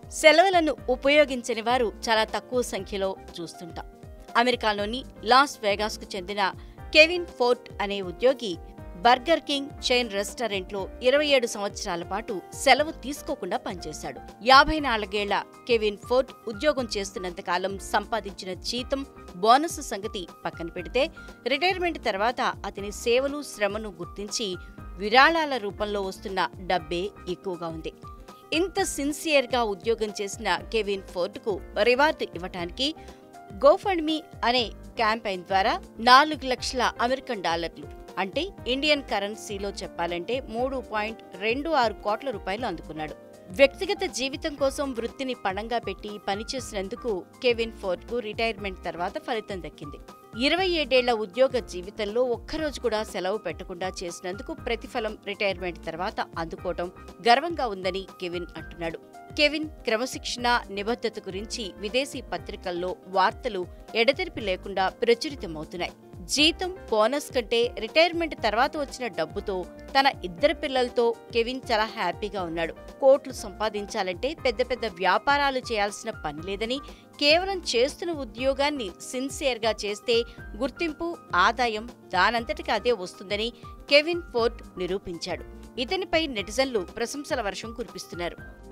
సెలవులను ఉపయోగించని వారు చాలా తక్కువ సంఖ్యలో చూస్తుంటాం అమెరికాలోని లాస్ వేగాస్కు చెందిన కెవిన్ ఫోర్ట్ అనే ఉద్యోగి బర్గర్ కింగ్ చైన్ రెస్టారెంట్లో ఇరవై ఏడు సంవత్సరాల పాటు సెలవు తీసుకోకుండా పనిచేశాడు యాభై నాలుగేళ్ల కెవిన్ ఫోర్ట్ ఉద్యోగం చేస్తున్నంతకాలం సంపాదించిన జీతం బోనస్ సంగతి పక్కన పెడితే రిటైర్మెంట్ తర్వాత అతని సేవలు శ్రమను గుర్తించి విరాళాల రూపంలో వస్తున్న డబ్బే ఎక్కువగా ఉంది ఇంత సిన్సియర్గా ఉద్యోగం చేసిన కెవిన్ ఫోర్ట్కు రివార్డు ఇవ్వటానికి గోఫండ్ మీ అనే క్యాంపెయిన్ ద్వారా నాలుగు లక్షల అమెరికన్ డాలర్లు అంటే ఇండియన్ కరెన్సీలో చెప్పాలంటే మూడు పాయింట్ రెండు ఆరు కోట్ల రూపాయలు అందుకున్నాడు వ్యక్తిగత జీవితం కోసం వృత్తిని పణంగా పెట్టి పనిచేసినందుకు కెవిన్ ఫోర్ట్కు రిటైర్మెంట్ తర్వాత ఫలితం దక్కింది ఇరవై ఏడేళ్ల ఉద్యోగ జీవితంలో ఒక్కరోజు కూడా సెలవు పెట్టకుండా చేసినందుకు ప్రతిఫలం రిటైర్మెంట్ తర్వాత అందుకోవటం గర్వంగా ఉందని కెవిన్ అంటున్నాడు కెవిన్ క్రమశిక్షణ నిబద్ధత గురించి విదేశీ పత్రికల్లో వార్తలు ఎడతెరిపి లేకుండా ప్రచురితమవుతున్నాయి జీతం బోనస్ కంటే రిటైర్మెంట్ తర్వాత వచ్చిన డబ్బుతో తన ఇద్దరు పిల్లలతో కెవిన్ చాలా హ్యాపీగా ఉన్నాడు కోట్లు సంపాదించాలంటే పెద్ద పెద్ద వ్యాపారాలు చేయాల్సిన పని లేదని కేవలం చేస్తున్న ఉద్యోగాన్ని సిన్సియర్గా చేస్తే గుర్తింపు ఆదాయం దానంతటికి అదే వస్తుందని కెవిన్ ఫోర్ట్ నిరూపించాడు ఇతనిపై నెటిజన్లు ప్రశంసల వర్షం కురిపిస్తున్నారు